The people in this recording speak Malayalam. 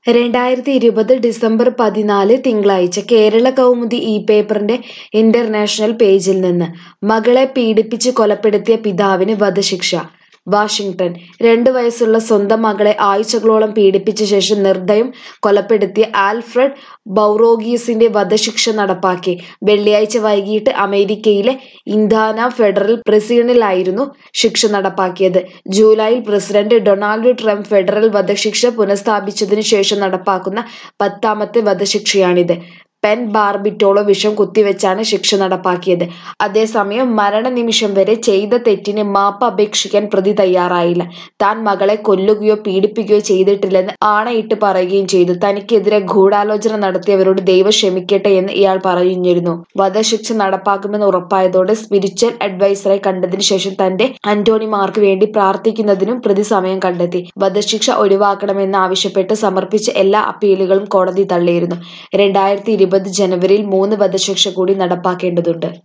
രണ്ടായിരത്തി ഇരുപത് ഡിസംബർ പതിനാല് തിങ്കളാഴ്ച കേരള കൗമുദി ഈ പേപ്പറിന്റെ ഇന്റർനാഷണൽ പേജിൽ നിന്ന് മകളെ പീഡിപ്പിച്ച് കൊലപ്പെടുത്തിയ പിതാവിന് വധശിക്ഷ വാഷിംഗ്ടൺ രണ്ട് വയസ്സുള്ള സ്വന്തം മകളെ ആഴ്ചകളോളം പീഡിപ്പിച്ച ശേഷം നിർദ്ദയം കൊലപ്പെടുത്തിയ ആൽഫ്രഡ് ബൗറോഗീസിന്റെ വധശിക്ഷ നടപ്പാക്കി വെള്ളിയാഴ്ച വൈകിട്ട് അമേരിക്കയിലെ ഇൻഡാന ഫെഡറൽ പ്രിസണിലായിരുന്നു ശിക്ഷ നടപ്പാക്കിയത് ജൂലൈയിൽ പ്രസിഡന്റ് ഡൊണാൾഡ് ട്രംപ് ഫെഡറൽ വധശിക്ഷ പുനഃസ്ഥാപിച്ചതിനു ശേഷം നടപ്പാക്കുന്ന പത്താമത്തെ വധശിക്ഷയാണിത് പെൻ ബാർബിറ്റോളോ വിഷം കുത്തിവെച്ചാണ് ശിക്ഷ നടപ്പാക്കിയത് അതേസമയം മരണനിമിഷം വരെ ചെയ്ത തെറ്റിന് മാപ്പ് അപേക്ഷിക്കാൻ പ്രതി തയ്യാറായില്ല താൻ മകളെ കൊല്ലുകയോ പീഡിപ്പിക്കുകയോ ചെയ്തിട്ടില്ലെന്ന് ആണയിട്ട് പറയുകയും ചെയ്തു തനിക്കെതിരെ ഗൂഢാലോചന നടത്തിയവരോട് ദൈവം ക്ഷമിക്കട്ടെ എന്ന് ഇയാൾ പറഞ്ഞിരുന്നു വധശിക്ഷ നടപ്പാക്കുമെന്ന് ഉറപ്പായതോടെ സ്പിരിച്വൽ അഡ്വൈസറെ കണ്ടതിനു ശേഷം തന്റെ അന്റോണിമാർക്ക് വേണ്ടി പ്രാർത്ഥിക്കുന്നതിനും പ്രതി സമയം കണ്ടെത്തി വധശിക്ഷ ഒഴിവാക്കണമെന്ന് ആവശ്യപ്പെട്ട് സമർപ്പിച്ച എല്ലാ അപ്പീലുകളും കോടതി തള്ളിയിരുന്നു രണ്ടായിരത്തി ഇരുപത് ജനുവരിയിൽ മൂന്ന് വധശിക്ഷ കൂടി നടപ്പാക്കേണ്ടതുണ്ട്